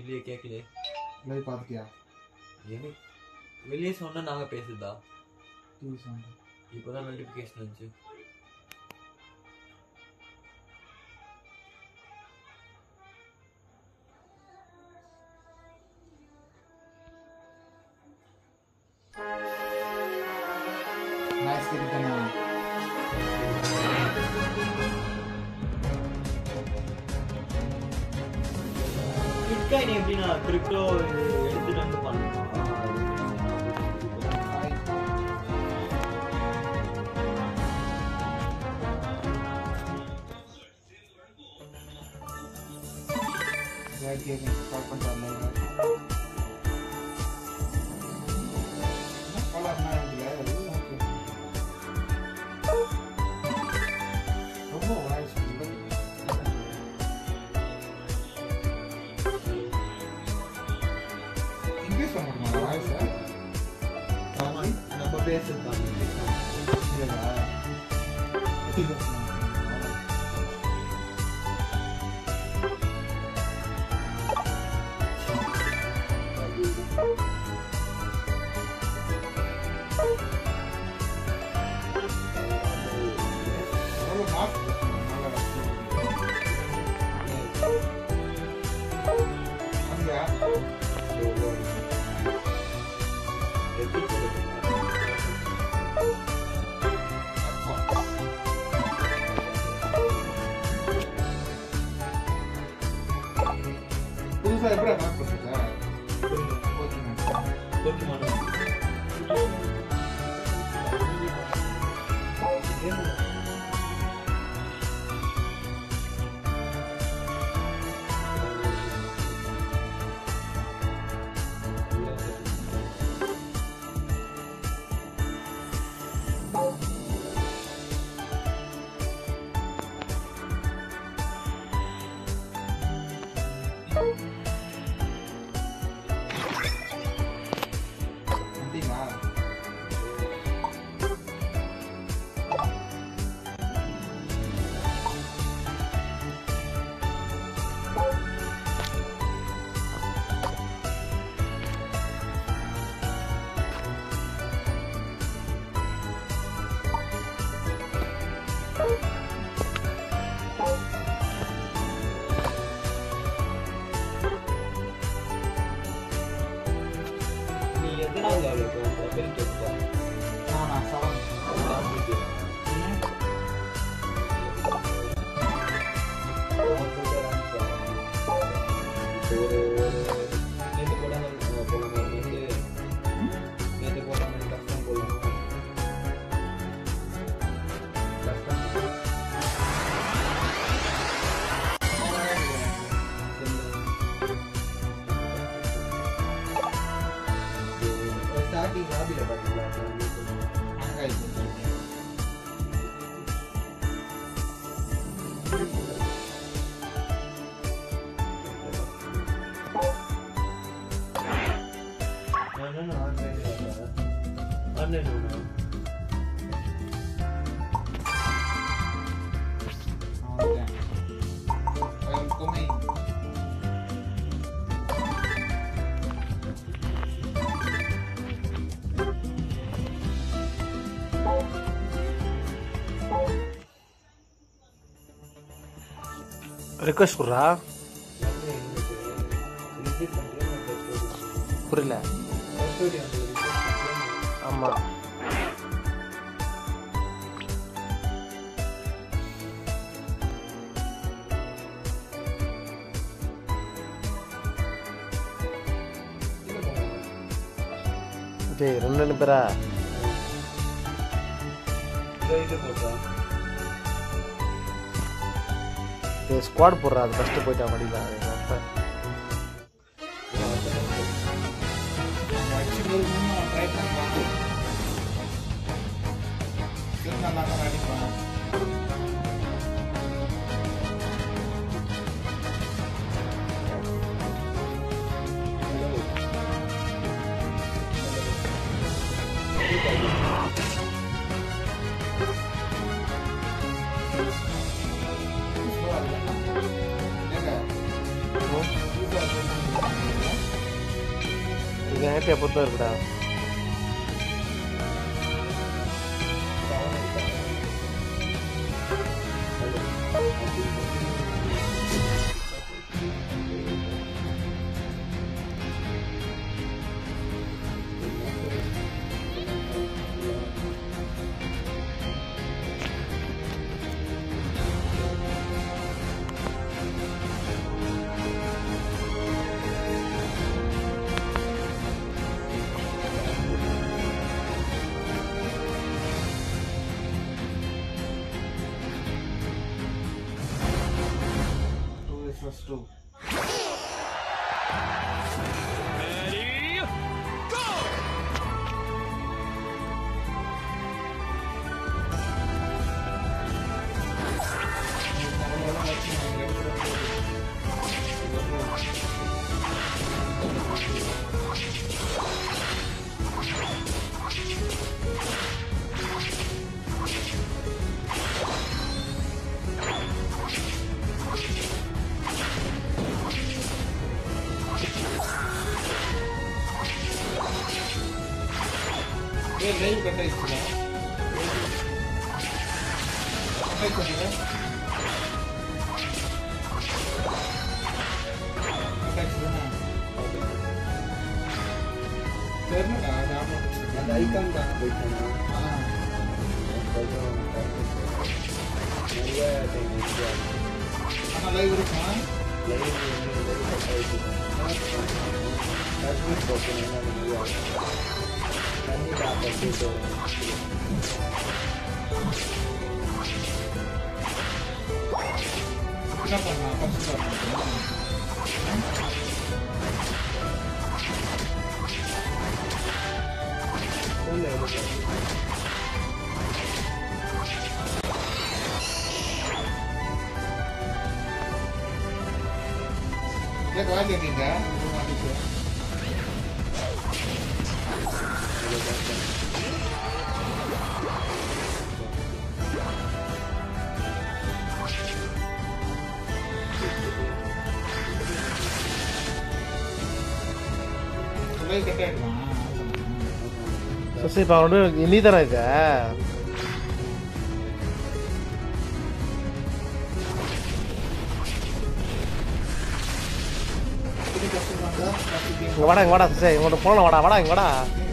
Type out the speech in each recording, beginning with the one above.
இல்லையே கேட்கலையே லைவ் பார்த்துட்டியா எனக்கு வெளியே சொன்னா நாங்க பேசுதா டிவி சவுண்ட் இப்போதான் நோட்டிஃபிகேஷன் வந்துச்சு மேட்ச் கிட்டனா பிட்காயின் எப்படின்னா கிரிப்டோ எடுத்துட்டு வந்து பண்ணணும் லைவ் கேமிங் ஸ்டார்ட் பண்ணுறாங்க லைவ் கலர்னா இல்லையா ஓகே ரொம்ப வாய்ஸ் இன்க்ரீஸ் பண்ண முடியுமா வாய்ஸை ஆமா நம்ம பேசுறது இல்லையா எவ்வளோ மார்க் அங்கே புதுசாக எப்படி மார்க் பண்ணுறீங்க அப்படிங்களா நீ எத்தனாவது ஆள் இருக்க பெல் கேட்பா நானா செவன் ஒரு ஒரு நேற்று போடாமல் போகலாம் வந்து நேற்று போடாமல் கஷ்டம் போகலாம் கஷ்டம் ஸ்டார்டிங் லாபியில் பார்த்தீங்களா நான் ஆன்லைன் ஆன்லைன் ஒன்று குமை ரிக்வஸ்ட் கொடுறா ரிசீவ் பண்ணுறேன் புரியல ஆமாம் டேய் ரெண்டு ரெண்டு பேரா இது போட்டா டேய் ஸ்குவாட் போடுறா அது ஃபஸ்ட்டு போயிட்டா மடியில் அப்போ ட்ரை பண்ணலாம் நல்லா தான் அடிப்பேன் ஏங்க என்கிட்ட எப்போ இருக்குடா two is plus two a live cut ஆயிடுச்சுடா கட் ஆயிடுச்சுடா கட் ஆயிடுச்சுடா தெரியலடா அது ஆமாம் அந்த ஐக்கான் தான் போயிட்டேன்னா ஆ கொஞ்சம் நிறைய டைம் இருக்கு ஆனால் லைவ் இருக்குமா லைவ் வந்து லைவ் கட் ஆயிடுச்சு காஷ்மீர் போக்கணும் அந்த மாதிரி தண்ணி காப்பிட்டு என்ன பண்ணலாம் ஃபர்ஸ்ட் பண்ணலாம் ஃபோனில் எடுத்து ஏன் வாங்கி நீங்க லைவ் கட் ஆயிடுமா சரி இப்போ அவனோட நீ தானே இது இது கஷ்டமா இருந்தா கஷ்டம் இங்கே வாடா இங்கே வாடா சரி இங்கோட போகலாம் வாடா வாடா இங்கே வாடா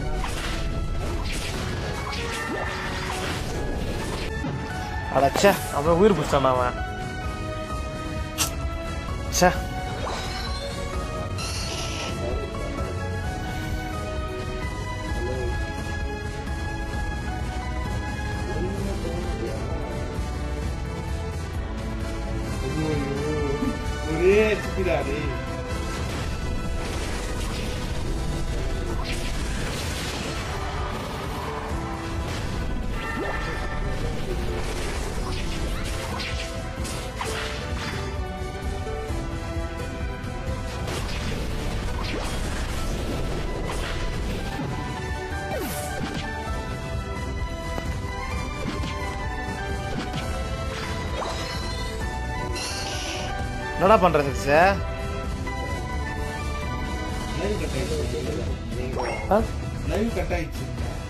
அடச்சே அவன் உயிர் பிடிச்சான் அவன் ச்சே ஐயோ, ஒரே சிப்பிடா டேய் என்னடா பண்ணுறது சார் லைவ் கட் ஆயிடுச்சு ஆ லைவ் கட் ஆயிடுச்சு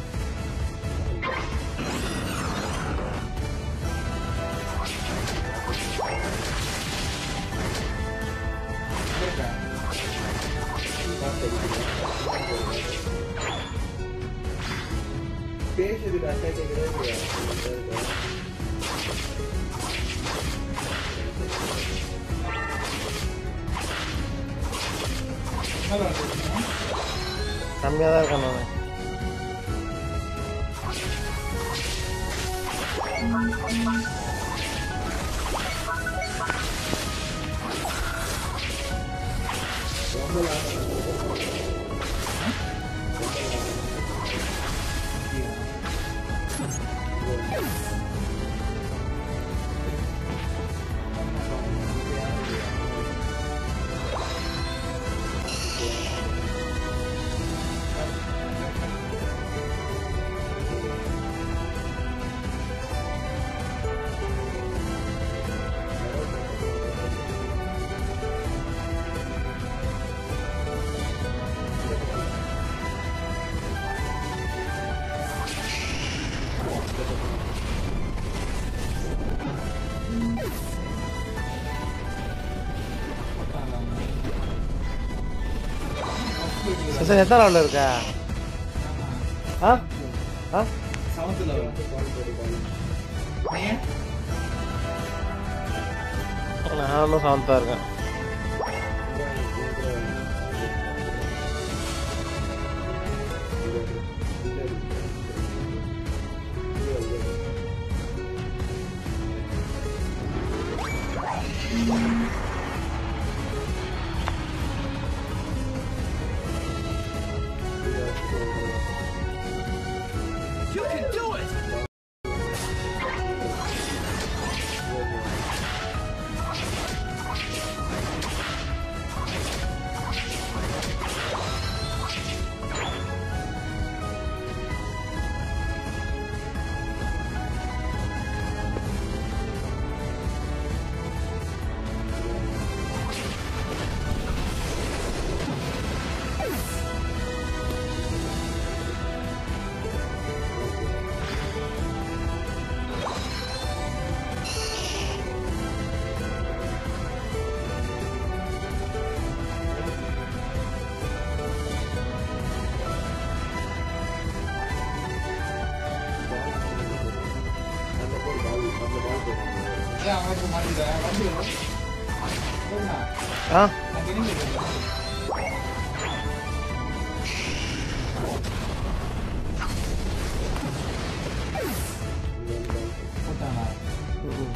இருக்கா? பேசுறது கரெக்டாக கிடையாது என்ன பண்ணுறீங்க கம்மியாக தான் இருக்கேன் நான் ரொம்ப லாபம் போயிட்டு சரி சரி எத்தனை லெவலில் இருக்க ஆ ஆ செவன்த் லெவல் பையன் நானும் செவன்த்தாக இருக்கேன் ஏன் அவனுக்கு மாட்டிக்கிட்ட வந்து போதுண்ணா ஆ நான் திரும்பி போட்டானா ம்.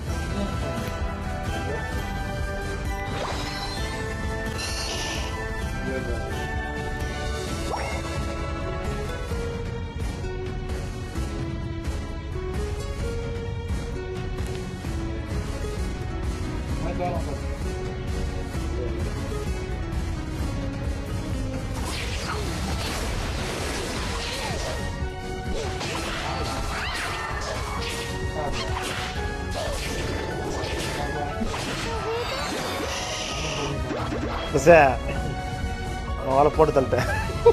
பஸ்ஸே அவளை போட்டு தள்ளிட்டேன்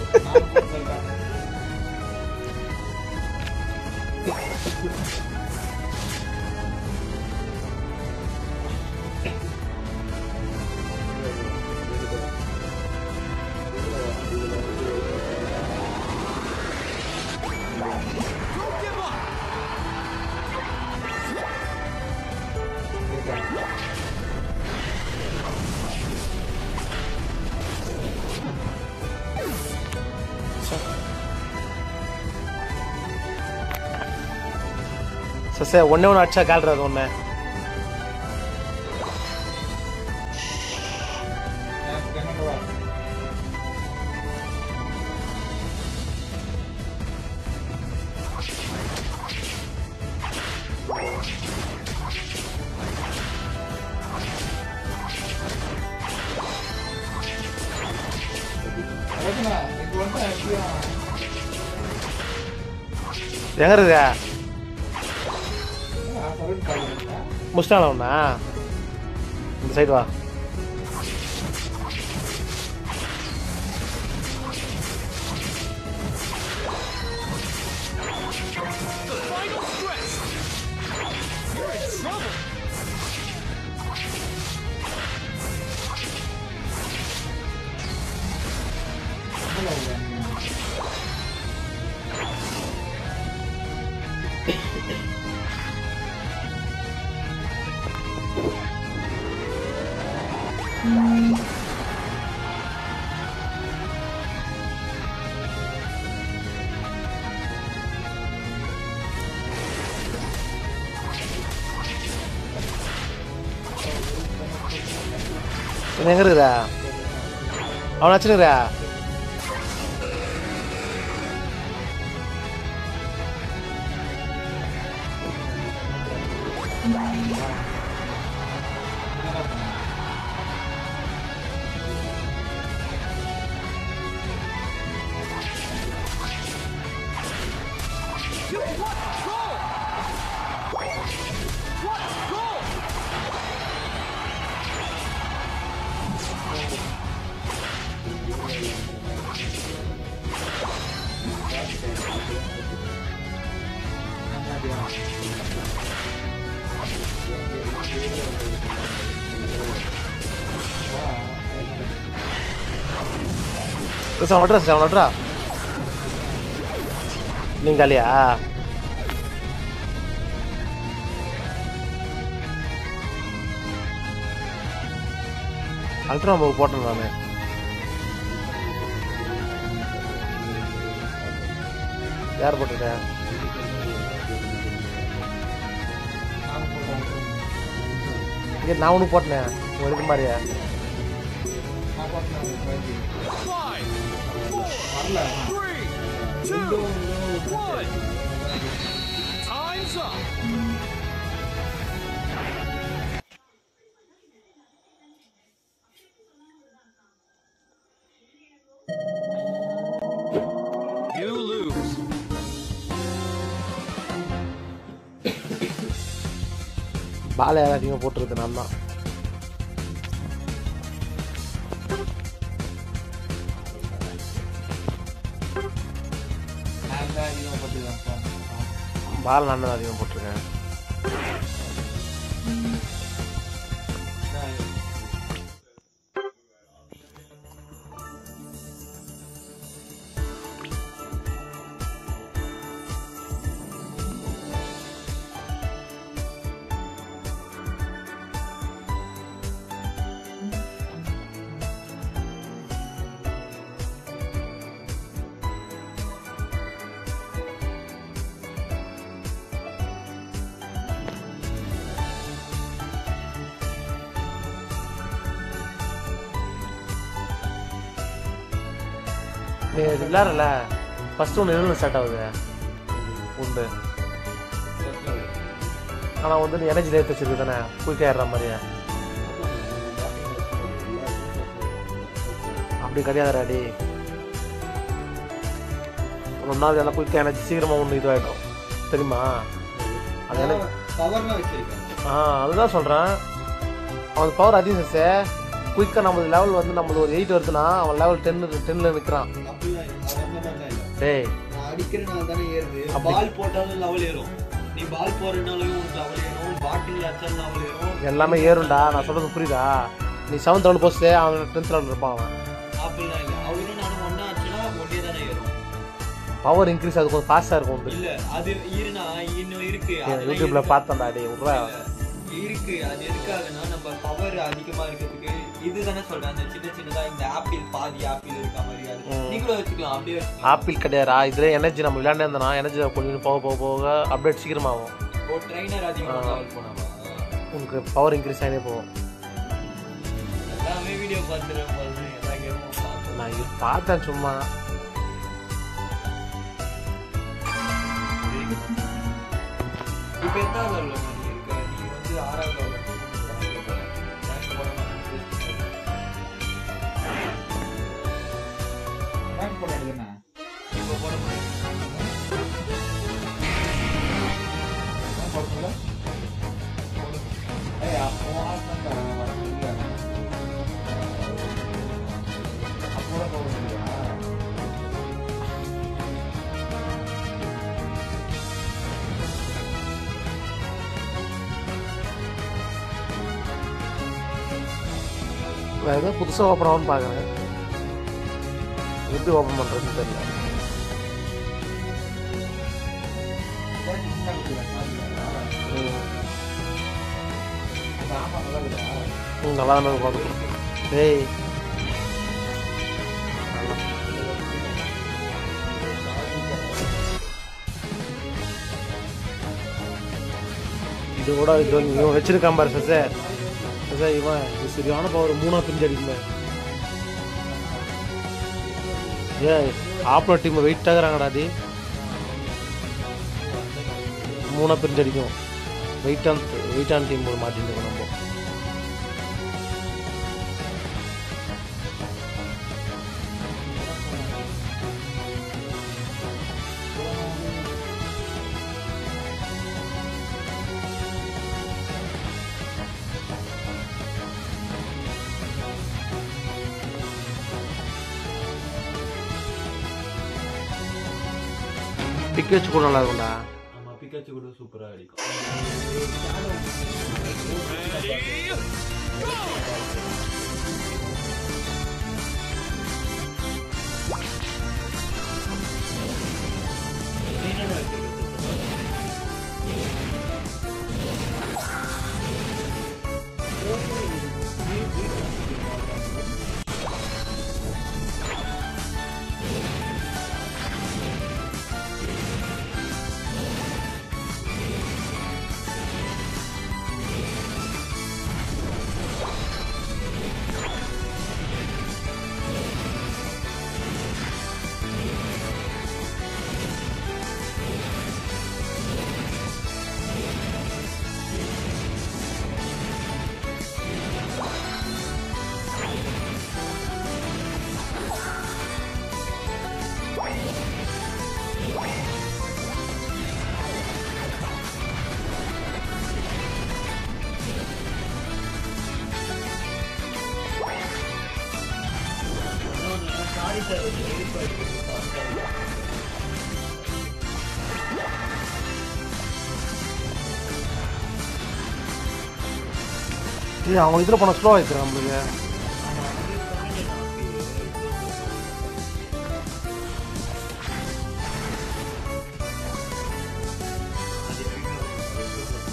சசே ஒன்னே ஒன்று அடிச்சா கால்றது ஒன்று எங்க இருக்கு முடிச்சிட்டாங்களா ஒண்ணா இந்த சைடு வா இது எங்க இருக்குதா அவனை வச்சுருக்கிறா சார் விட்றா சார் விட்றா நீங்க இல்லையா அல்ட்ரா மூவ் போட்டேன் நான் யார் போட்டுட்டேன் நானும் போட்டேன் இங்கே நான் ஒன்று போட்டேன் உங்க எடுக்க மாதிரியா நான் போட்டேன் வரல Time's up. You lose. பாலை யாரும் அதிகமாக போட்டுருக்கு நான் தான் நான் தான் அதிகமாக போட்டுருக்கேன் பால் நான் தான் அதிகமாக போட்டிருக்கேன் நீ இது விளையாடல ஃபர்ஸ்ட் ஒன்று எதில் ஸ்டார்ட் ஆகுது உண்டு ஆனால் வந்து நீ எனர்ஜி லேட் வச்சிருக்கு தானே குயிக்காக ஏறுற மாதிரியே அப்படி கிடையாதுடா டி ஒன்றாவது எல்லாம் குயிக்காக எனர்ஜி சீக்கிரமாக ஒன்று இதுவாகிடும் தெரியுமா அது எனக்கு பவர்லாம் வச்சிருக்கேன் ஆ அதுதான் சொல்கிறேன் அவன் பவர் அதிகம் சார் குயிக்காக நம்ம லெவல் வந்து நம்மளுக்கு ஒரு எயிட் வருதுன்னா அவன் லெவல் டென்னு டென்னில் நிற்கிறான் அப்படிலாம் இல்லை. அது அந்த மாதிரிலாம் இல்லை. டேய் நான் அடிக்கிறனால தானே ஏறுது அப்படி- பால் போட்டாலும் லெவல் ஏறும் நீ பால் போறதுனாலும் உனக்கு லெவல் ஏறும் பாட்டில் அடிச்சாலும் லெவல் ஏறும் எல்லாமே ஏறும்டா நான் சொல்றது புரியுதா நீ செவன்த் ரவுண்ட் போஸ்ட் அவன் டென்த் ரவுண்ட் இருப்பான் அவன் அப்படிலாம் இல்லை அவரும் நானும் ஒண்ணா ஆச்சுன்னா ஒன்னே தானே ஏறும் பவர் இன்க்ரீஸ் ஆகுது கொஞ்சம் ஃபாஸ்ட்டாக இருக்கும் வந்து இல்ல அது இருனா இன்னும் இருக்கு அதெல்லாம் யூடியூப்ல இருக்கு. பார்த்தேன்டா டேய் விட்றா இல்ல, இருக்கு அது எதுக்காகனா நம்ம பவர் அதிகமா இருக்கிறதுக்கு இதுதானே சொல்றேன் அந்த சின்ன சின்னதா இந்த ஆப்பிள் பாதி ஆப்பிள் இருக்க மாதிரி அது ம். நீங்களும் வச்சுக்கலாம் அப்படியே வச்சுக்கலாம் ஆப்பிள் கிடையாதா இதுல எனர்ஜி நம்ம விளையாண்டே இருந்தோம்னா எனர்ஜி கொஞ்சம் போக போக போக அப்டேட் சீக்கிரமாகும் ஒரு ட்ரைனர் அதிகமா ஆ. லெவல் போனாமா உனக்கு பவர் இன்க்ரீஸ் ஆகினே போகும் எல்லாமே வீடியோ பார்த்துட்டு போது எல்லா கேமும் பார்த்தோம் நான் இது பார்த்தேன் சும்மா இப்போ எத்தனாவது லெவலில் நீ இருக்க நீ வந்து ஆறாவது லெவலில் ரேங்க் போட எடுக்கண்ணா இப்போ போட முடியும் ரேங்க் போட முடியல ஏய் அப்போ ஆசை வர முடியல அப்போ கூட போட முடியா நான் ஏதோ புதுசாக ஓப்பன் ஆகும்னு பார்க்குறேன் எப்படி ஓப்பன் பண்ணுறதுன்னு தெரியல ஏன் சின்ன குட்டியா சாப்பிடுறா ம். அந்த ஆமா நல்லா இருக்குதா ம், நல்லா தான் உட்காந்து டேய் இது கூட இது வந்து இவன் வச்சிருக்கான் பாரு சார் சார் இவன் இது சரியான பவர் மூணா பிரிஞ்சு அடிக்குமே ஏய் ஆப்ல டீம் வெயிட் ஆகுறாங்கடா டி மூணா பிரிஞ்சு அடிக்கும் வெயிட்டான வெயிட்டான டீம் போட மாட்டேங்குது நம்ம பிக் வச்சு கூட நல்லா இருக்கும்டா ஆமா பிக்காச்சு கூட சூப்பரா அடிக்கும் Ready? Go! மானிட்டர் வெறுப்பா இருக்குது fast ஆ இருக்கு. ஏய் அவன் இதில் போன ஸ்லோ ஆயிடுச்சு நம்மளுக்கு ஆமா, அது சொன்னேனே நான் அப்பயே. அது எப்படின்னா,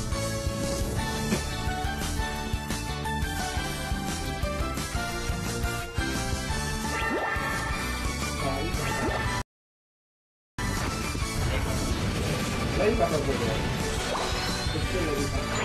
லைவ் பண்ண போகிறேன் டிஸ்பிளே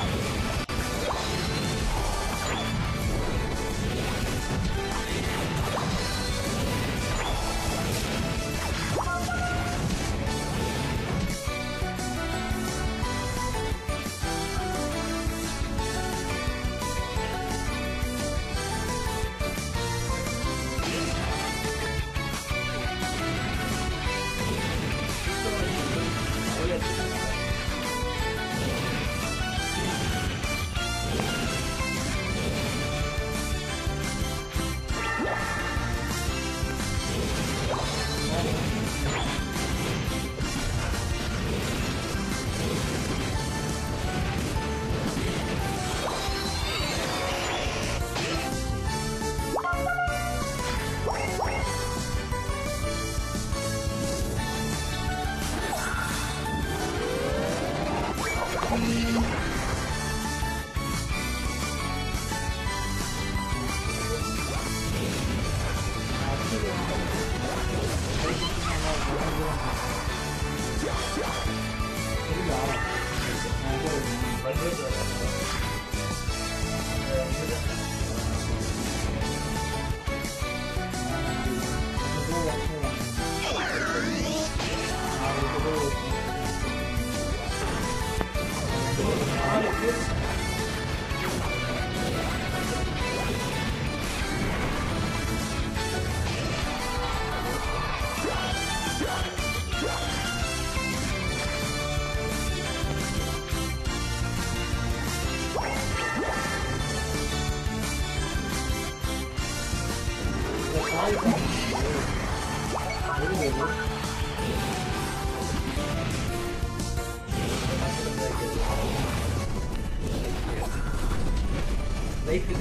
பல்வேறு வகையான, அந்த இதுதான் லைஃப்ல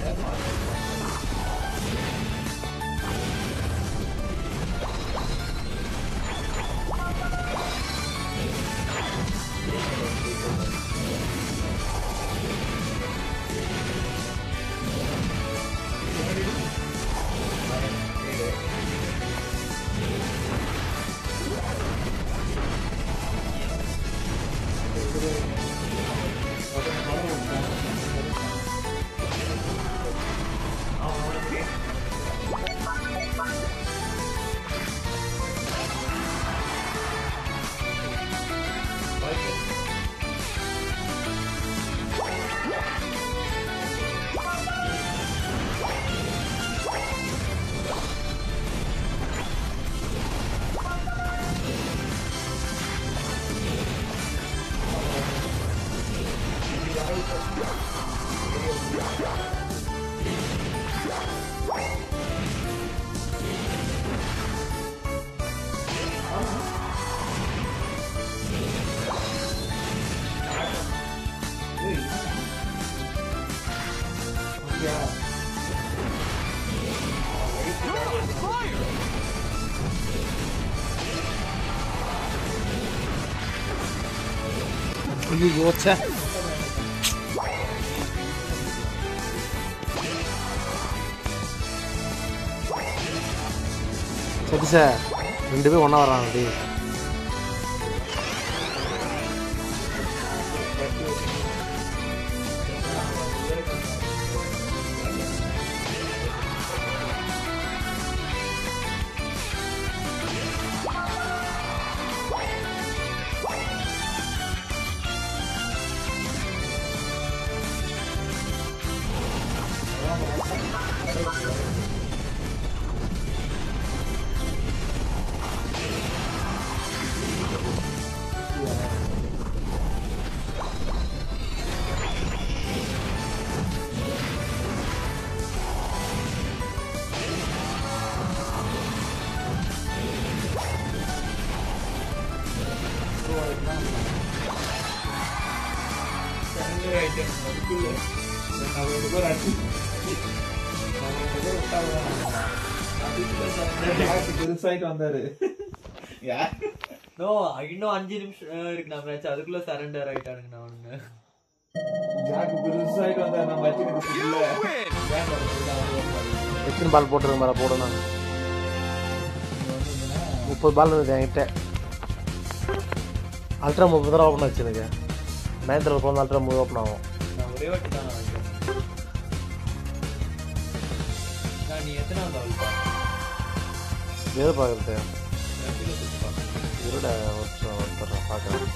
ஐயோ ச்சே சரி சார் ரெண்டு பேரும் ஒன்றா வராங்க அப்படி வாங்கிட்டு அதுக்குள்ள நம்ம ரெண்டு பேரும் அடிச்சு நம்ம ரெண்டு பேரும் விட்டாதான் அதுக்குள்ள surrender. ஜாக்கு பெருசாயிட்டு வந்தாரு யார் No, இன்னும் அஞ்சு நிமிஷம் அஹ், இருக்கு நான் மேட்ச் அதுக்குள்ள சரண்டர் ஆயிட்டானுங்க நான் ஒண்ணு ஜாக்கு பெருசாயிட்டு வந்தாரு நம்ம அடிச்சுக்கிட்டு You இல்ல win. வேண்டாம் இதுதான் வருவாரு. எத்தனை பால் போட்டுருக்க மாதிரி போடணும் இங்க வந்ததுன்னா முப்பது பால் இருந்தது என்கிட்ட அல்ட்ரா முப்பது தடவை ஓப்பன் ஆச்சு எனக்கு நைன்த்தில் போன அல்ட்ரா முப்பது ஓப்பன் ஆகும் நான் ஒரே வாட்டி தான் வாங்கிட்டேன் நான் நீ எத்தனாவது அவள் பா எது பார்க்குறது கீழே குத்து பா இருட ஒருத்தர் ஒருத்தர் பார்க்குறேன்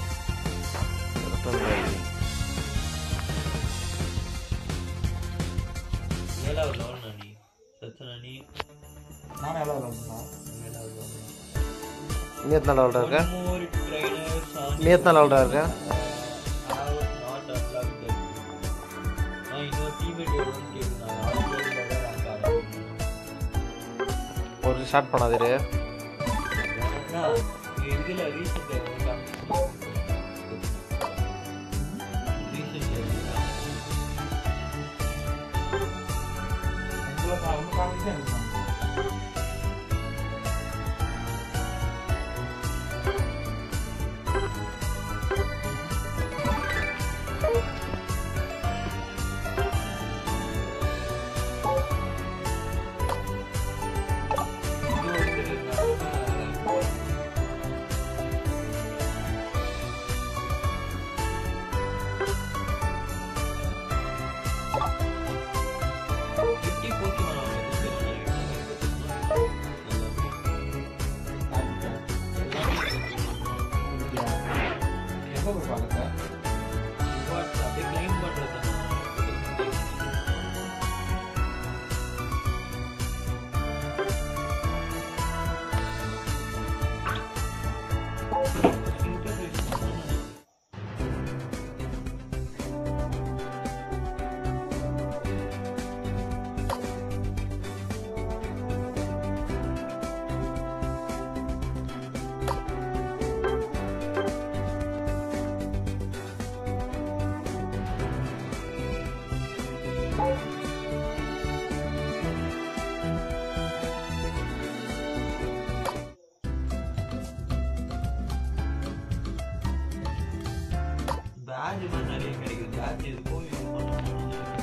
ஏழாவது லெவல் நான் நீ சச்சனா நீ நானும் எல்லாம் விளாடுறேன் ஏழாவது level. நீ எத்தனை லெவலில் இருக்க One more trainer, Sani. நீ எத்தனை level ல இருக்க? Uh, I was not unlocked that. நான் இன்னொரு teammate வரும்னு கேட்டிருந்தாங்க. அவங்க பேரு வேற rank ஆகல. ஒரு ஸ்டார்ட் பண்ணாதே ஏன்னா, இதுல recent ல ஒரு காமிச்சிச்சு. Recent ல இருக்கா? உங்களை நான் ஒன்று காமிச்சேன் எனக்கு காமிச்சேன். இது ஒருத்தர் இருந்தாங்க. Fifty Pokemon அவங்க கொடுத்திருந்தாங்க. எப்போ போய் பார்க்கறத? What? அப்படியே claim பண்றது பேட்ச் மாதிரி நிறைய கிடைக்குது பேட்ச் எதுக்கும் யூஸ் பண்ணலாம்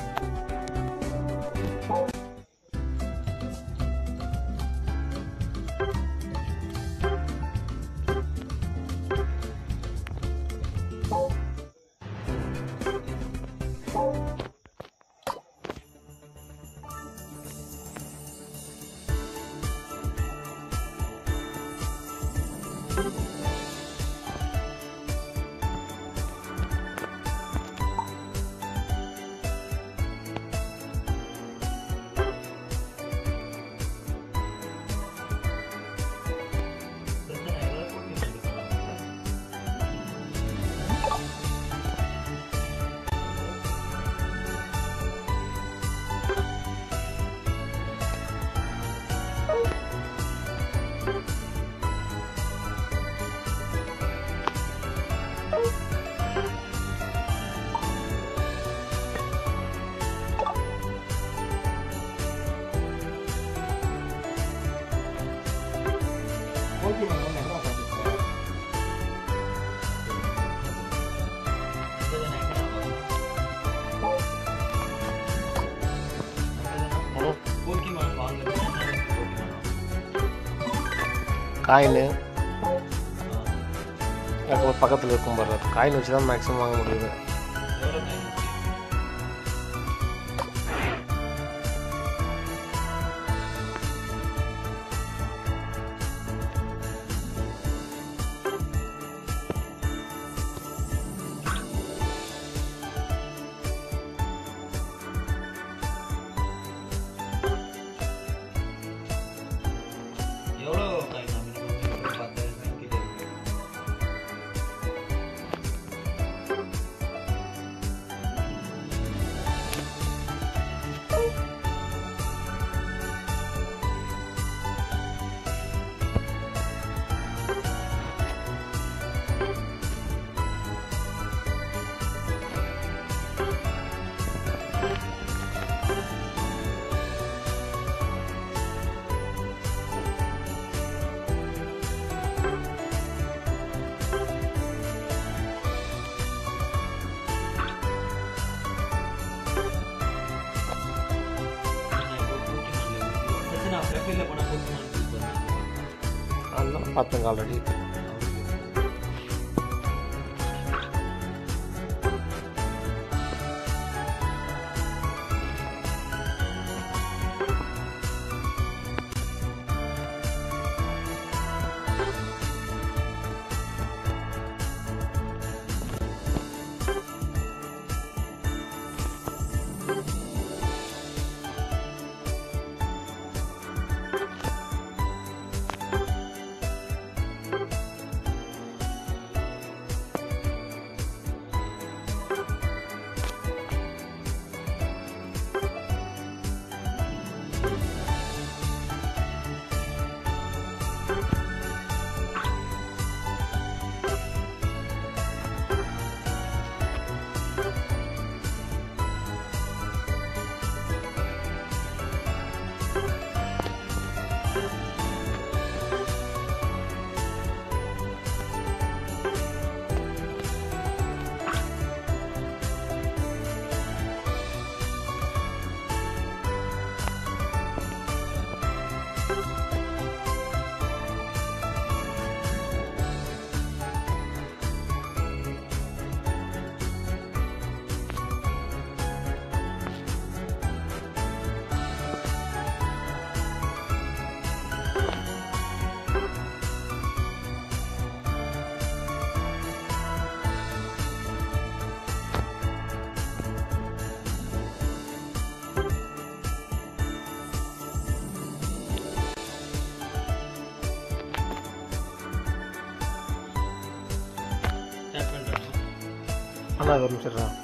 பிரச்சனை எல்லாரும் போட்டு வச்சிருக்காங்க Pokemon ஒண்ணு எங்க பார்த்துருக்கேன்? பிரச்சனை என்ன போக்கிமான் வாங்குறது போக்கிமான் காயின் பக்கத்தில் இருக்கும் பாரு காயின் வச்சு தான் மேக்ஸிமம் வாங்க முடியுது எவ்வளோ டைம் எவ்வளோ டைம் மினிமம் பத்தாயிரம் கிட்ட இருக்கு அதெல்லாம் பார்த்தேங்க ஆல்ரெடி ஸ்டார்ட் பண்ணுறேன் ஆனால் ஒரு நிமிஷம் இருடா.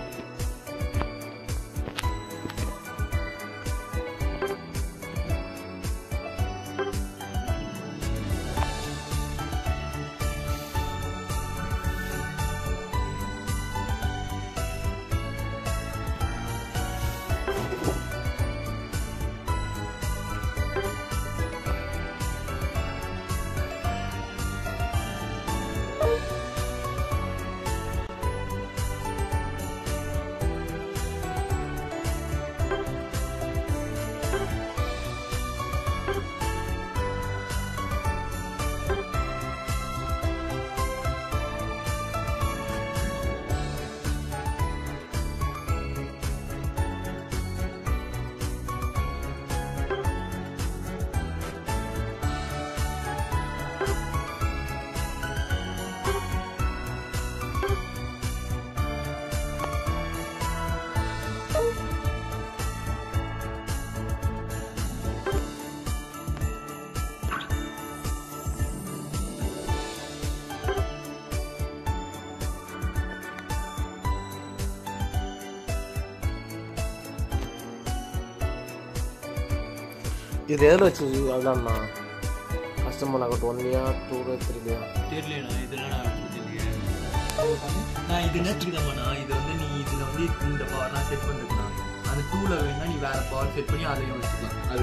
இது எதில் வச்சு அதுதான்ண்ணா கஸ்டமர் ஆகட்டும் ஒன்லியா டூ த்ரீலையா தெரியலண்ணா இதெல்லாம் நான் வச்சது நான் இது என்ன தெரியுதாம்மாண்ணா இது வந்து நீ இதில் வந்து இந்த பவர்லாம் செட் பண்ணிருக்கலாம் அந்த டூவில் வேணா நீ வேற பவர் செட் பண்ணி அதையும் வச்சுக்கலாம் அது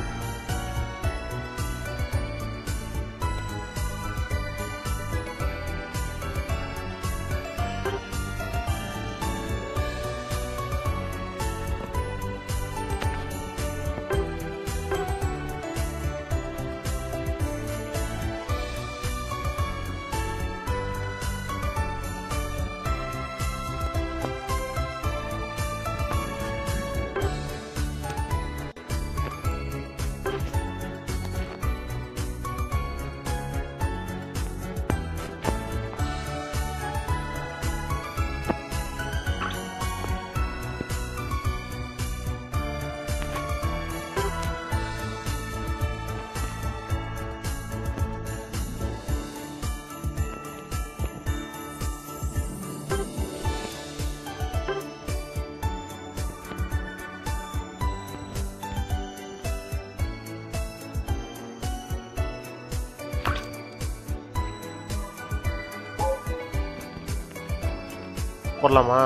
போடலாமா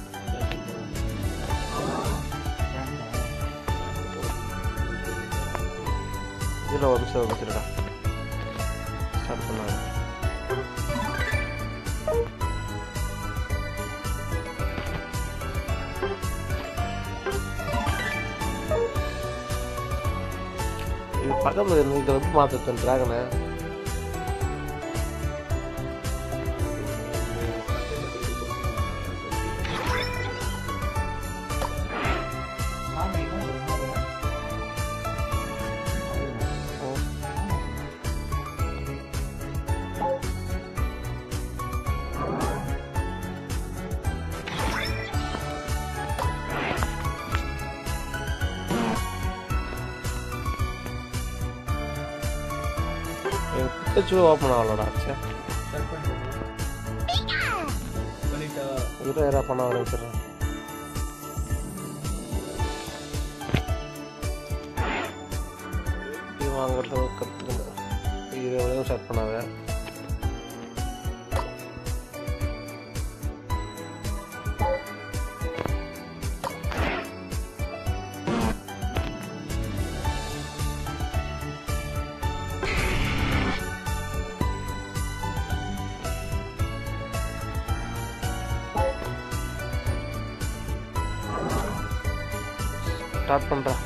இதில் ஒரு நிமிஷம் வச்சுருக்கா ஸ்டார்ட் பண்ணாங்க இது பக்கத்தில் இருந்து இதை வந்து மாற்றுத்தேன் ட்ராகனை பிக்கச்சு ஓப்பன் ஆகலடா சே ஸ்டார்ட் பண்ணுறேன் பண்ணிட்டா இரு யாரா பண்ண ஆரம்பிச்சிடுறேன் இது வாங்குறது கற்றுக்கணும் இது எவ்வளோ ஸ்டார்ட் பண்ணாத ஸ்டார்ட் பண்ணுறேன்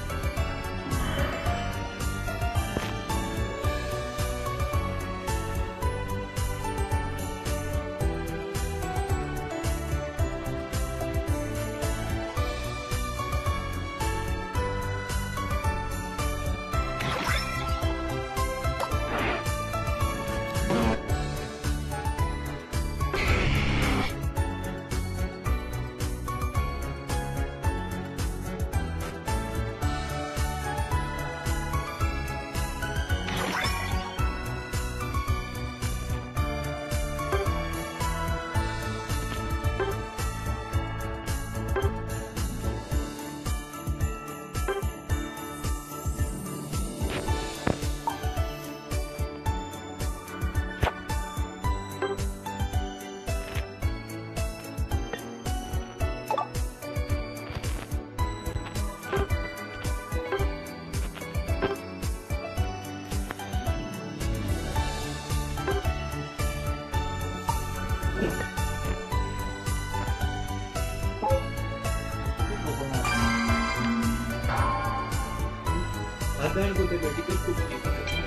அதான் எனக்கு ஒரு டிக்கெட் கொடுத்து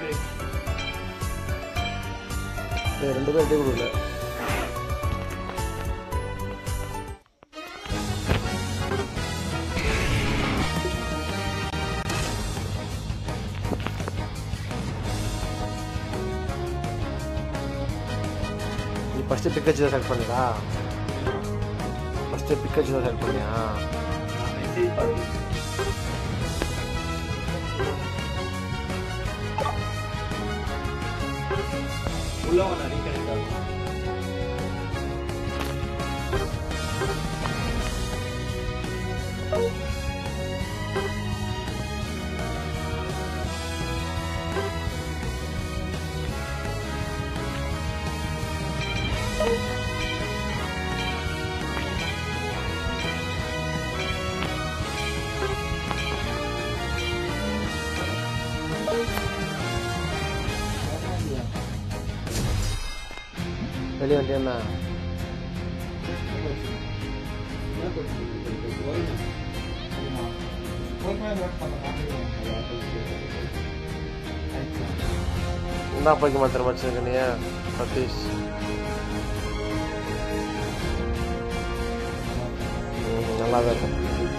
டேய், ரெண்டு பேரும் எடுத்து கொடுக்கல நீ ஃபஸ்ட்டு பிக்கச்சு தான் செலக்ட் பண்ணிடா ஃபஸ்ட்டு பிக்கச்சு தான் செலக்ட் பண்ணியா மெசேஜ் பார்த்து உள்ள ஒன்று ரீகனெக்ட் ஆகும் வெளியே வண்டியா என்ன போய்க்க மாத்திரம் வச்சிருக்க நீ சதீஷ் ம், நல்லாவே இருக்கும்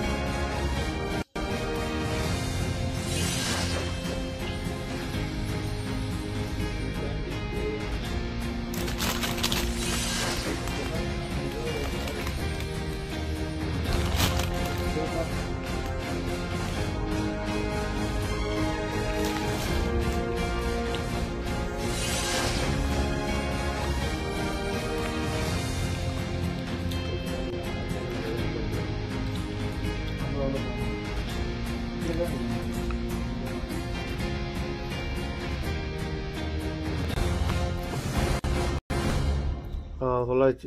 ஆ சொல்லாச்சு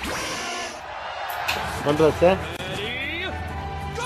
பண்ணுறாச்சு Ready? Go!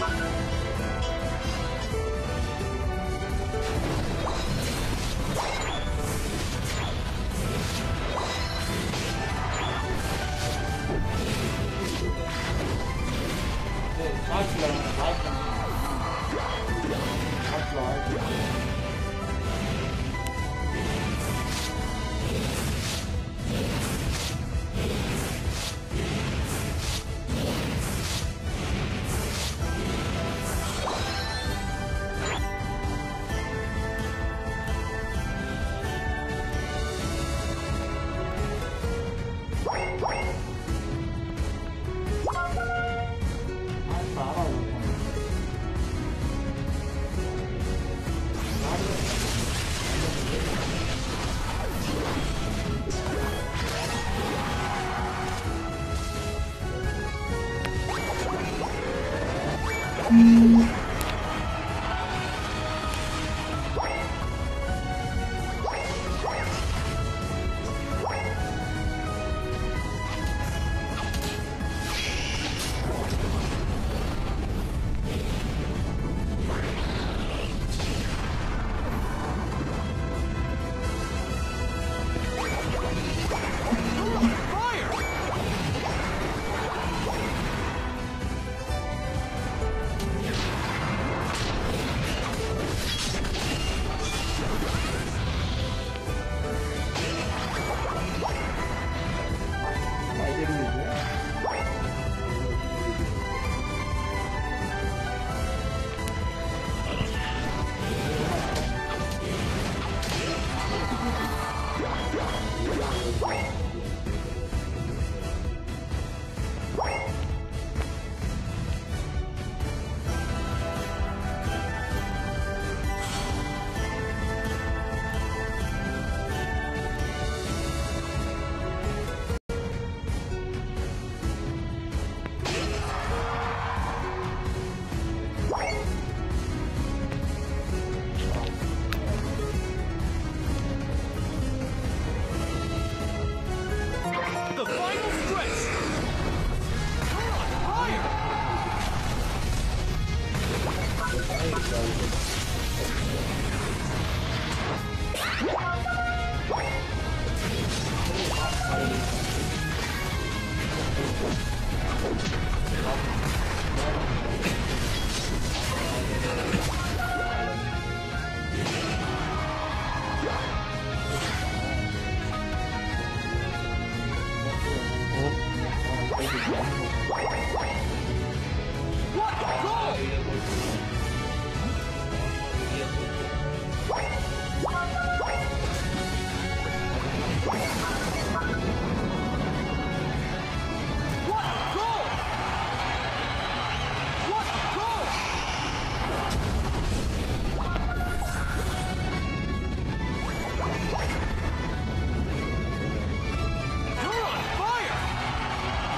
ஷார்ட்ஸ்ல ஷார்ட்ஸ்ல ஷார்ட்ஸ்ல The final stretch. You're on fire. What goal? What goal? What goal? You're on fire!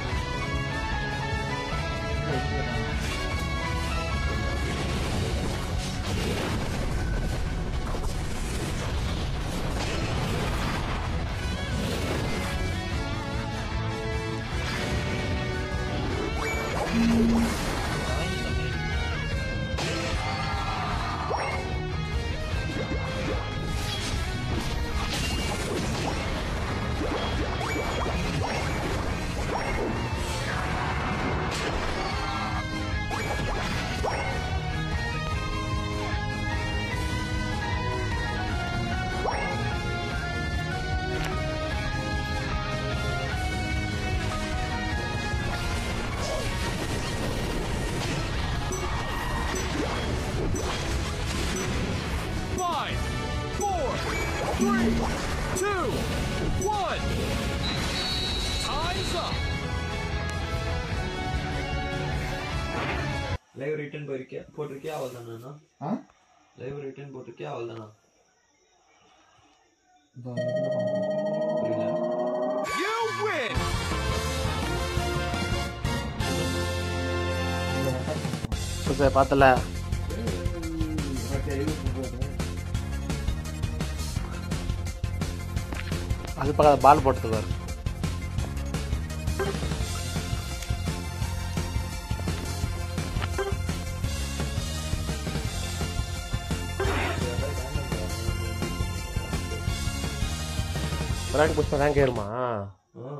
Five, four, three, two, one. Time's up. Live return போயிருக்கியா போட்டிருக்கியா அவள் தானா ஆ லைவ் ரிட்டர்ன் போட்டிருக்கியா அவள் தானா இதோ இதுல பண்றேன். புரியல You win. இதுல record பண்றேன். சார் பார்த்தல Okay, இது பண்றது. அது பக்கத்துல பால் போட்டுருக்காரு ரேங்க் புஷ் ரேங்க் ஏறுமா ஆ.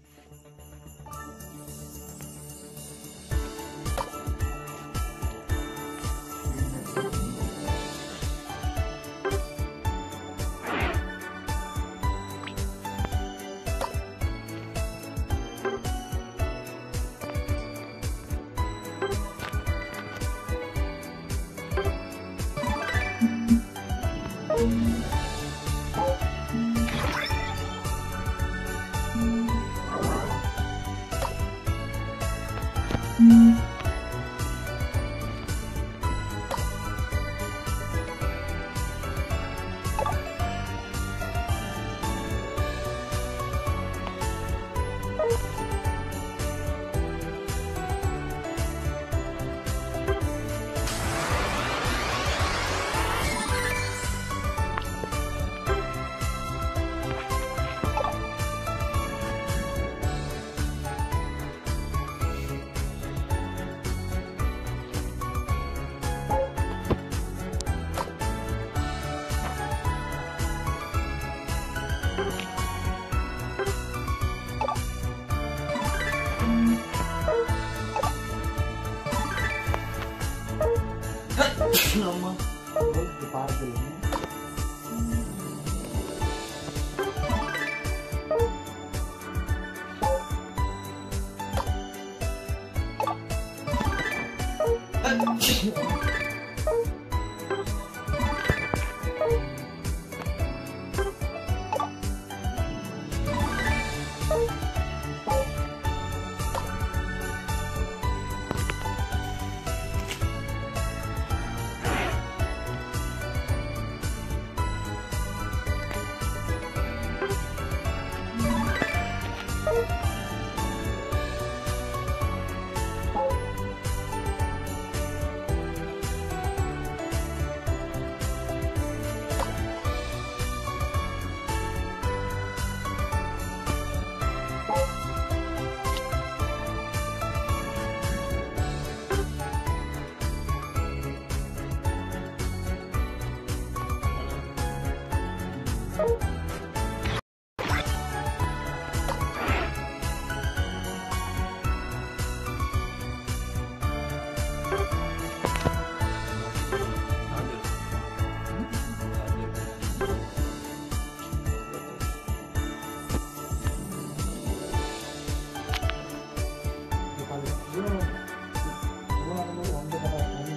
ஆமா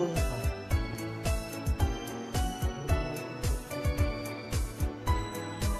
ஒன்பது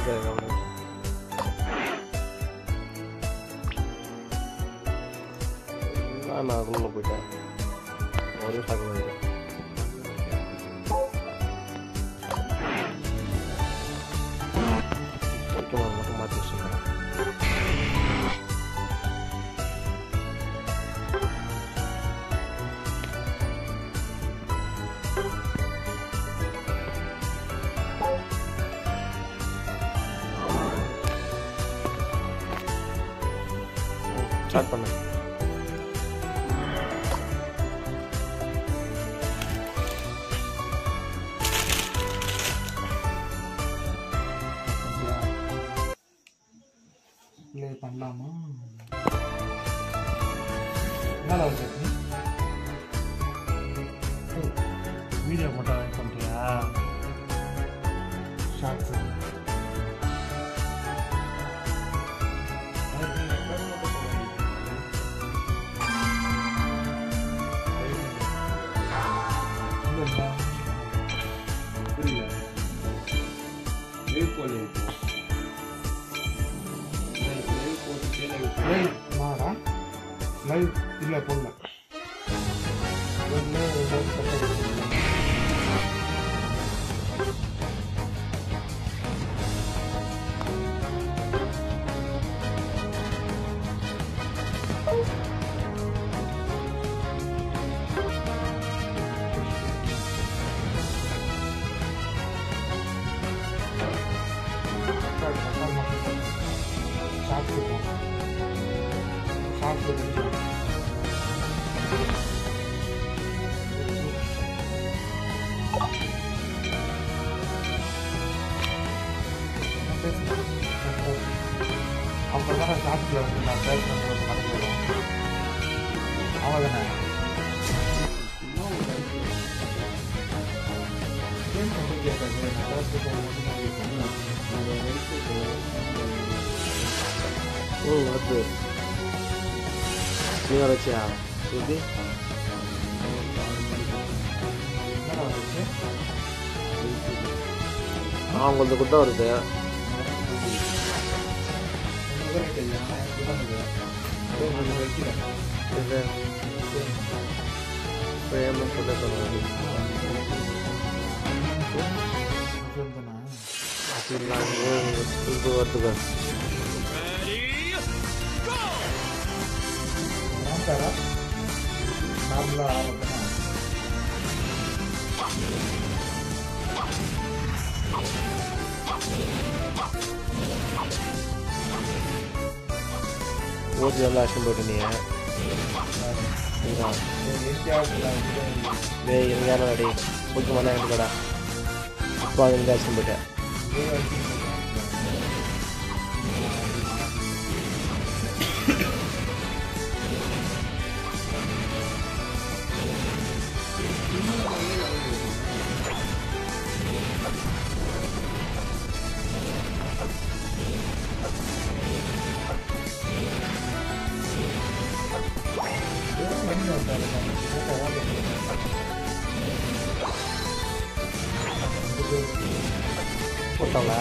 இருக்காரு அவரு நான் நான் உள்ள போயிட்டேன் ஒரு சாக்கு வந்து முக்கியமாக மட்டும் மாற்றி வச்சுருக்கேன் ஸ்டார்ட் பண்ணு இல்லை பண்ணலாமா என்னடா ஒரு சட்னி வீடியோ மட்டும் பண்ணுறியா ஷார்ட்ஸ் லைவ் மாடா லைவ் இல்லை போடல ஒன்று ரெண்டு கட்ட அப்பதான் ஷாப்ல வந்து நான் பேசுறது நடந்து வரும் அவ்வளோதானே ஏன் சொல்றது கேட்காது நல்லா ம் வருது நீங்கள் வச்சியா எப்படி என்னடா வந்துச்சு ஆ உங்களுக்கு குத்தம் வருது முதலே தெரியும் ஆனால் எனக்கு தான் இது அதே மாதிரி வைக்கிறேன் இது பிரேமம் சொல்ல சொல்லுவாங்க தானே அப்படிலாம் இது வருதுங்க Ready? Go! நாம்காரா நார்மலாக ஆரம்பினா ஓட்டி வந்து ஆக்ஷன் போயிட்டு நீ இதுதான் டேய் இருங்கான அடி முக்கியமான எடுக்கடா அப்பா இருந்து ஆக்ஷன் போயிட்டேன் போட்டாங்களா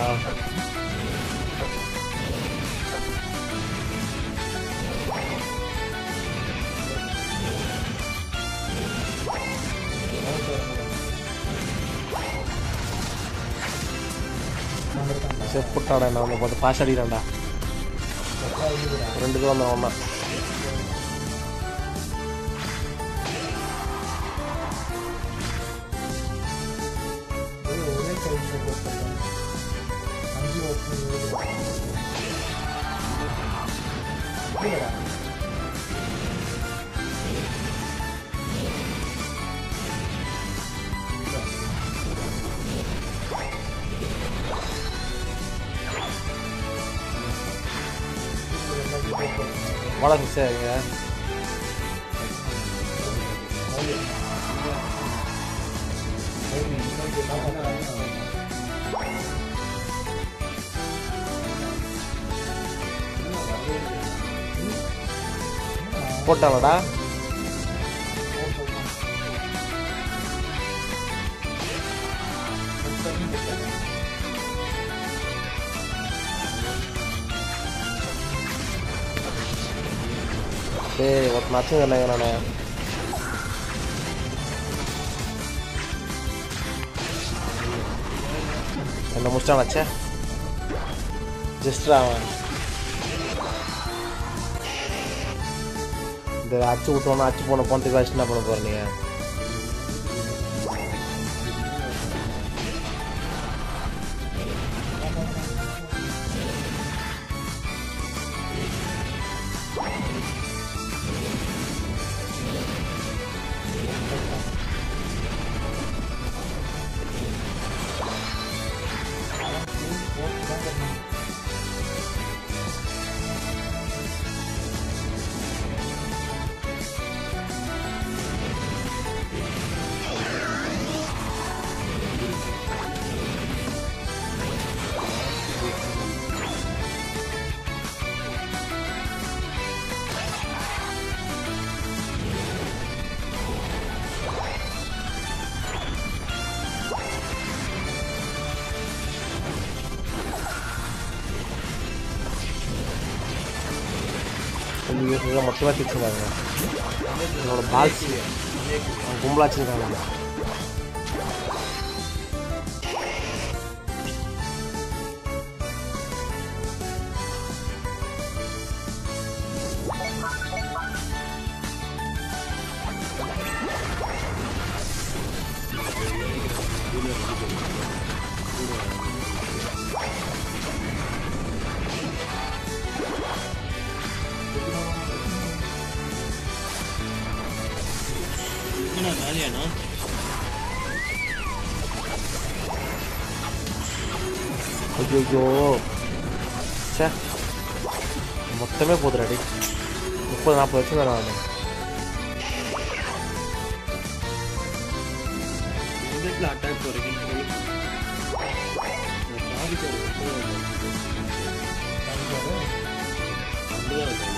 சரி போட்டாடா நான் உன்னை பார்த்து பாஸ் அடிக்கிறான்டா ரெண்டு பேரும் வந்தான் ஒன்றா ஒரே கையில் அஞ்சு வருஷம் இல்லைடா வணக்கம் சார் இங்கே போட்டாங்கடா டேய் ஒருத்தன் அச்சுங்க நானே என்ன முடிச்சான் வச்சே ஜஸ்ட்ரா அவன் இந்த அச்சு விட்டோன்னா அச்சு போன போனதுக்கு வச்சு என்ன பண்ண போற நீங்க இவங்க மொத்தமாக வச்சுருக்காங்க என்னோட பால்ஸ் கும்பலாக வச்சுருக்காங்க என்ன வேலையாண்ணா ஐயோ சே மொத்தமே போதுடாடி முப்பது நாற்பது வருஷம் தான் நான் எந்த இடத்துல அட்டாக் போறீங்கன்னு சொல்லு. நான் சாதிக்க ஒரு ஒன்பது ஒன்பதாவது இருக்காது.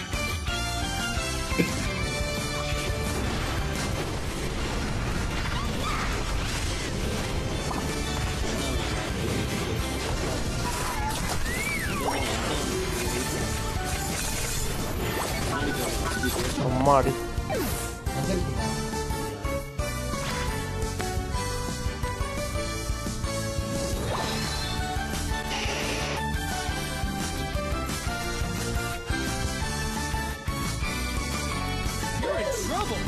அம்மாடி You're in trouble.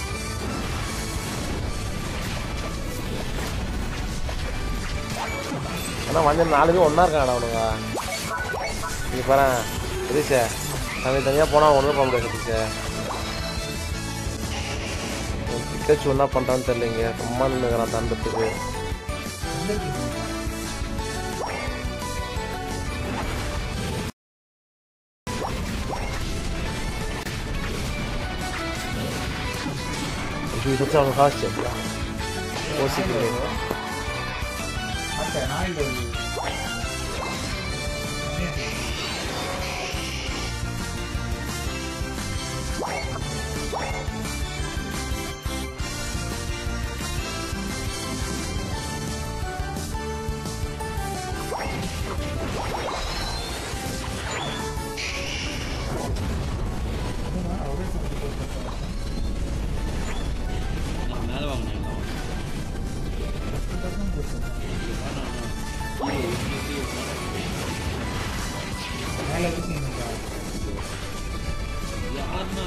ஆனால் வந்து நாலு பேர் ஒன்றா இருக்காங்கடா அவனுங்க நீ பாரு சதீஷே தனி தனியாக போனால் ஒன்றும் பண்ண முடியாது சதீஷே பிக்கச்சு ஒன்றா பண்ணுறான்னு தெரியலைங்க சும்மா நின்றுக்கிறான் தண்டத்துக்கு இது வச்சு அவனுக்கு காசு யோசிக்கிறேன் ಮತ್ತೆ ನಾಯಿಗಳು நான் மேல வாங்கினேன் நான். இது வேணாம், நான் ஹீரோ இன்னைக்கு ಮೇಲೆ ಕೂತ್ಕೊಂಡು யாருன்னா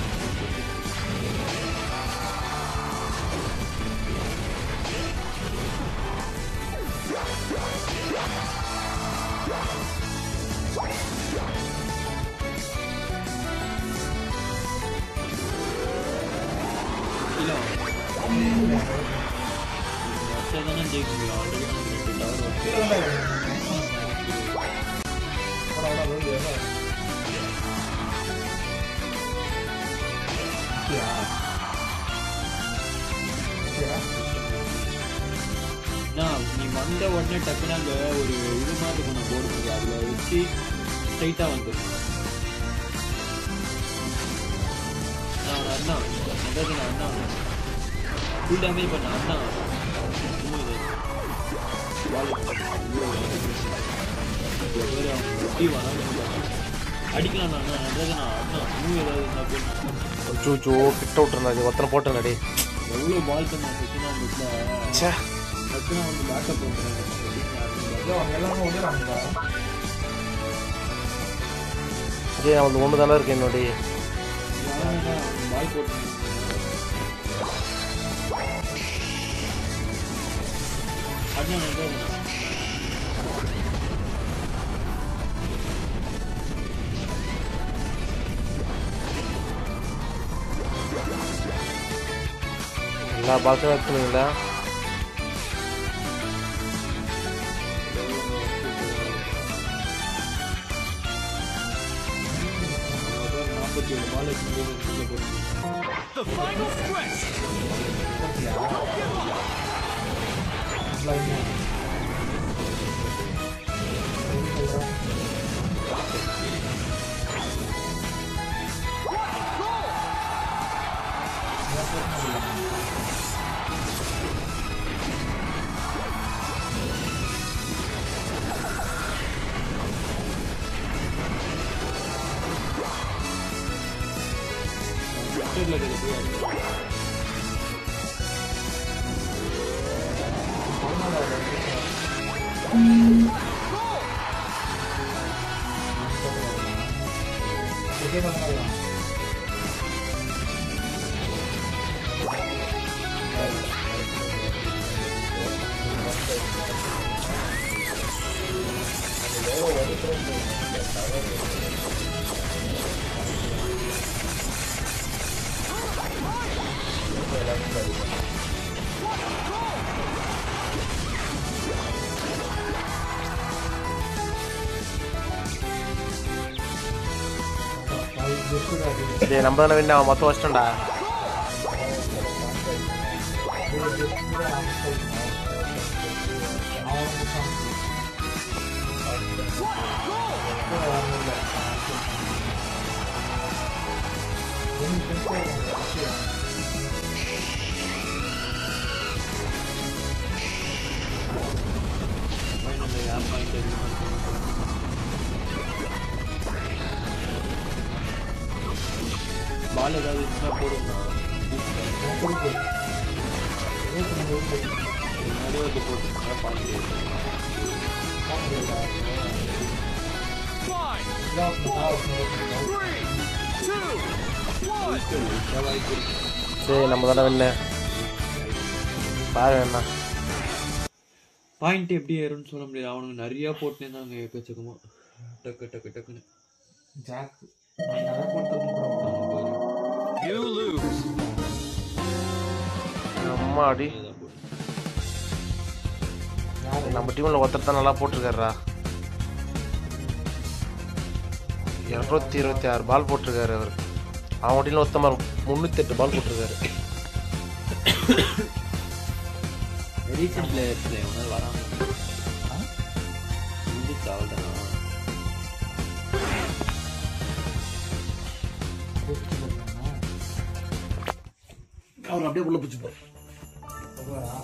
இல்ல வருஷம் தானே ஜெயிக்க முடியும் ஆல்ரெடி நமக்கு ரெண்டு டவர் வருது நான் நீ வந்த உடனே டக்குன்னு அங்கே ஒரு இது மாதிரி இருக்கும் நான் போர்டு மாதிரி அதில் வச்சு ஸ்ட்ரைட்டாக வந்துடும் நான் அவனை அண்ணா அதாவது நான் அண்ணா ஃபுல் டேமேஜ் பண்ண அண்ணா இன்னும் இது wallet இவ்வளோ பேர் அவன் எப்படி வரான்னு அடிக்கலாம் நான் நடராஜனா அதான் மூவ் ஏதாவது இருந்தா போய் அச்சோ கிட்ட விட்டுருந்தா ஒத்தனை போட்டேன் டே எவ்வளோ பால் பண்ண செத்துனா அந்த ச்சே செத்துனா வந்து பேக்கப் பண்ணுறாங்க ஐயோ, அவங்க எல்லாமே வந்துடுறாங்கடா. இதே அவன் ஒன்று தானே இருக்கு என்னோடய பால் போட்டு அண்ணா நடராஜனா எல்லா பாக்ஸும் எடுத்துனீங்களா நாற்பத்தி ஏழு பால் The final stretch. சென்டரில் இருக்கிற போய் அடிக்கலாம் இதே பண்ணலாம். அது இருக்கக்கூடாது. டேய் நம்ம தானே வேணும் அவன் மொத்தம் வச்சிட்டா இது இருக்கக்கூடாது, அவங்க சொல்லணும். அவங்க சொல்லணும். கூட வரணும்ல. ஒண்ணு பெருசா ஒண்ணு குட்டியா. ஃபைனலில் யார் பாயிண்ட் அதிகமாக பால் ஏதாவது இருந்தால் போடும்ண்ணா நான் கொடுப்பேன். இருபத்தி மூணு இருக்கு. முன்னாடியே வந்து போட்டு பாயிண்ட் Five, இருபத்தி நாலு, இருபத்தி நாலு. three, two, one. வாய்ப்பு இருக்கு டேய் நம்ம தானே வேணு பாரு வேணா பாயிண்ட் எப்படி ஏறும்னு சொல்ல முடியாது அவனுங்க நிறைய போட்டுனே இருந்தாங்க எக்கச்சக்கமா டக்கு டக்கு டக்குன்னு ஜாக். நான் அதை கொடுத்துருக்கேன். அவன் பாரு You lose. அம்மாடி இதான் போட்டு யாரு? நம்ம டீமில் ஒருத்தர் தான் நல்லா போட்டிருக்காருடா இரநூத்தி இருபத்தி ஆறு பால் போட்டிருக்காரு அவர் அவன் டீமில் ஒருத்தர் முந்நூற்றி எட்டு பால் போட்டிருக்காரு ரீசெண்ட் பிளேயர்ஸில் எவனாவது வராங்க முடிச்சு அவள்தான் கொடுத்துருக்கேன்னா, அவர் அப்படியே உள்ள பிடிச்சி சொல்லுவாரா?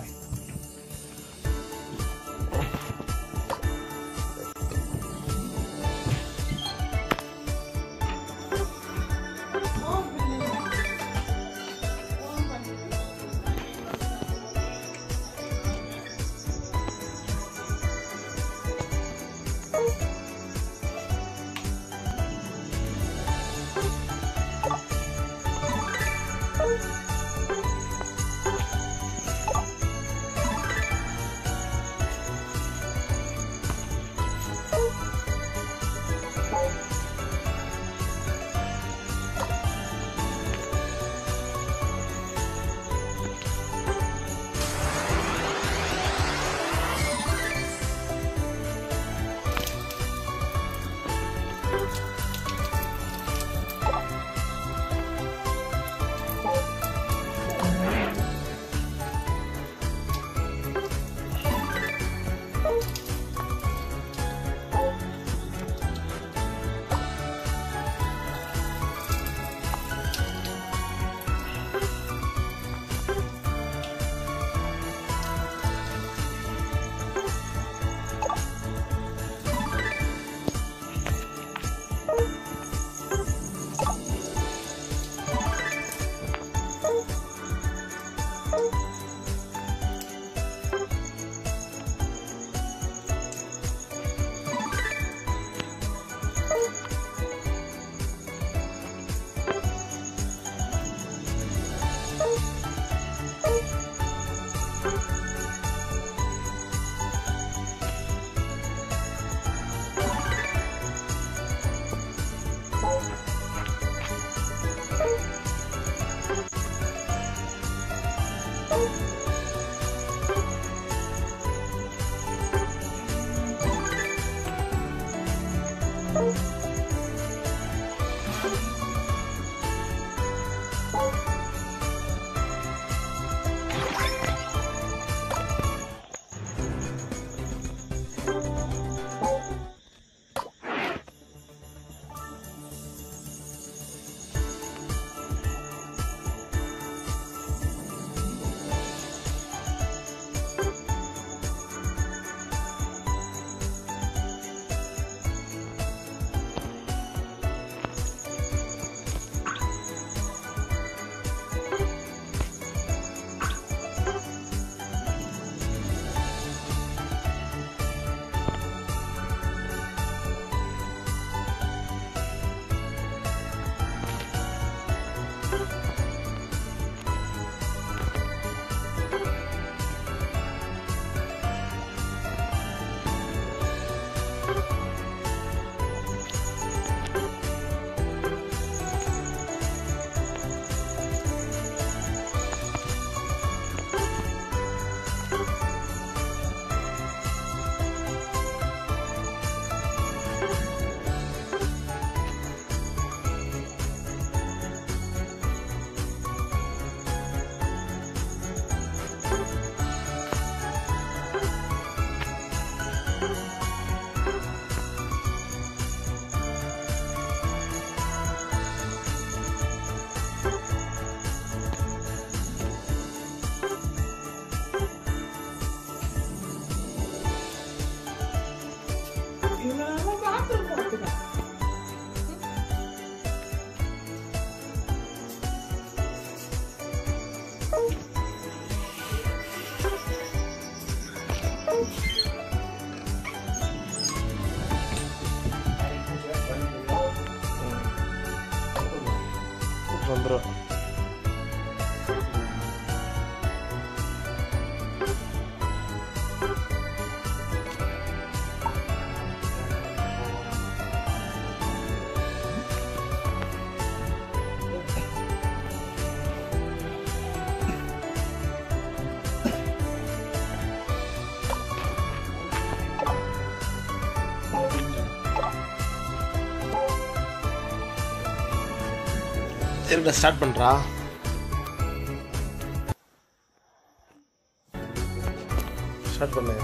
வந்துடும் சரிடா ஸ்டார்ட் பண்ணுறா ஸ்டார்ட் பண்ணு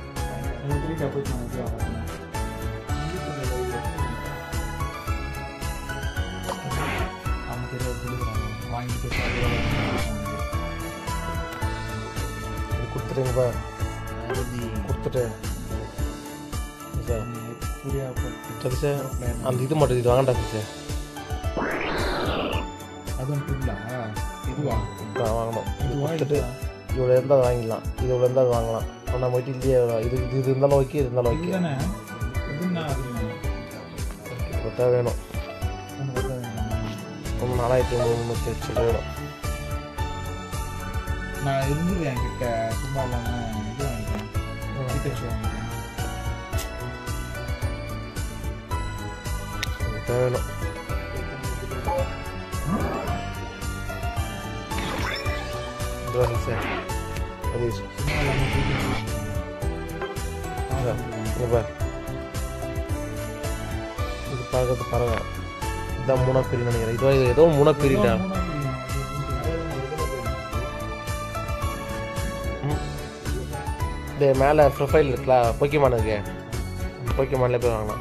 இது கொடுத்துட்டுங்கப்பா கொடுத்துட்டு சார் சரி சார் அந்த இது மட்டும் இது வாங்கண்டா சார் இதுவா நான் வாங்கணும் இது இதுவா கொடுத்துட்டு இதுவா? இவ்வளோ இருந்தால் அது வாங்கிக்கலாம் இது இவ்வளோ இருந்தால் அது வாங்கலாம் ஆனால் போயிட்டு இல்லையே இது இது இது இருந்தாலும் ஓகே இது இருந்தாலும் ஓகே இதுதானே இதுன்னா அது கொடுத்தா வேணும் ஒன்று பார்த்தா வேண்டாமா? ஒன்று நாலாயிரத்தி முந்நூற்றி வச்சு வேணும் நான் இருந்தது என்கிட்ட சும்மா இல்லாம இது வாங்கிட்டேன் பிகாச்சு வாங்கிட்டேன் கொடுத்தா வேணும் இதுவா சார் அது சும்மா இல்லாம பிகாச்சு இங்கே பார் இது பார்க்கறது பறவை இதான் மூணா பிரி நினைக்கிறேன் இதுவா இது ஏதோ மூணா பிரிட்டா இது மேலே ப்ரொஃபைல் இருக்குல்ல போக்கிமான் இருக்கு போக்கிமான்ல போய் வாங்கலாம்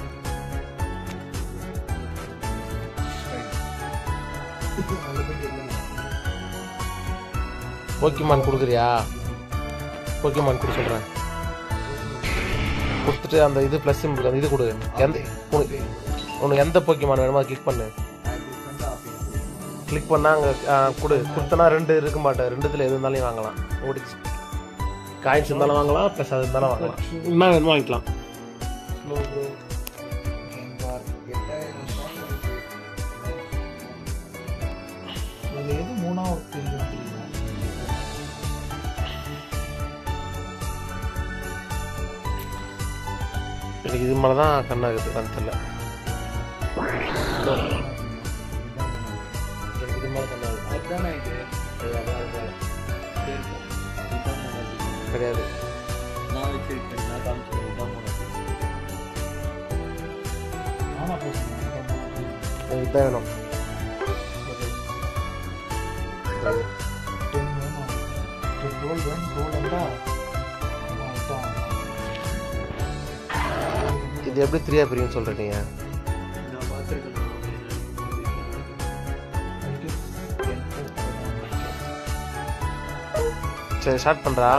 போக்கிமான் கொடுக்குறியா போக்கிமான் கொடு சொல்கிறேன் கொடுத்துட்டு அந்த இது ப்ளஸ் சிம்பிள் அந்த இது கொடு எந்த உனக்கு உனக்கு எந்த போக்கிமான் வேணுமோ கிளிக் பண்ணு கிளிக் பண்ணால் அங்கே கொடு கொடுத்தனா ரெண்டு இருக்க மாட்டேன் ரெண்டுத்தில் எது இருந்தாலும் வாங்கலாம் ஓடிச்சு காயின்ஸ் இருந்தாலும் வாங்கலாம் ப்ளஸ் அது இருந்தாலும் வாங்கலாம் என்ன வேணுமோ வாங்கிக்கலாம் இதுல எது மூணாவது தெரியும் தெரியல எனக்கு இது மேலே தான் கண்ணாகுது கண் தெரியல எனக்கு இது மேலே கண்ணாகுது அதுதானே இது கிடையாது நான் வச்சிருக்கேன் நான் காமிச்சிருக்கேன் இதான் உனக்கு. ஆமா பேசுறேன் எனக்கு இதுதான் வேணும் டென் வேணும் டென் கோல்டு வேணும் கோல்டு இருந்தா இது எப்படி த்ரீயா பிரியும் சொல்கிறேன் நீங்கள் நான் பார்த்திருக்கேன் சரி ஸ்டார்ட் பண்ணுறா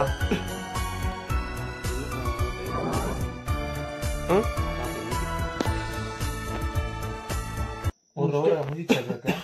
ம் ஒரு ரூபா முடிச்சாக்க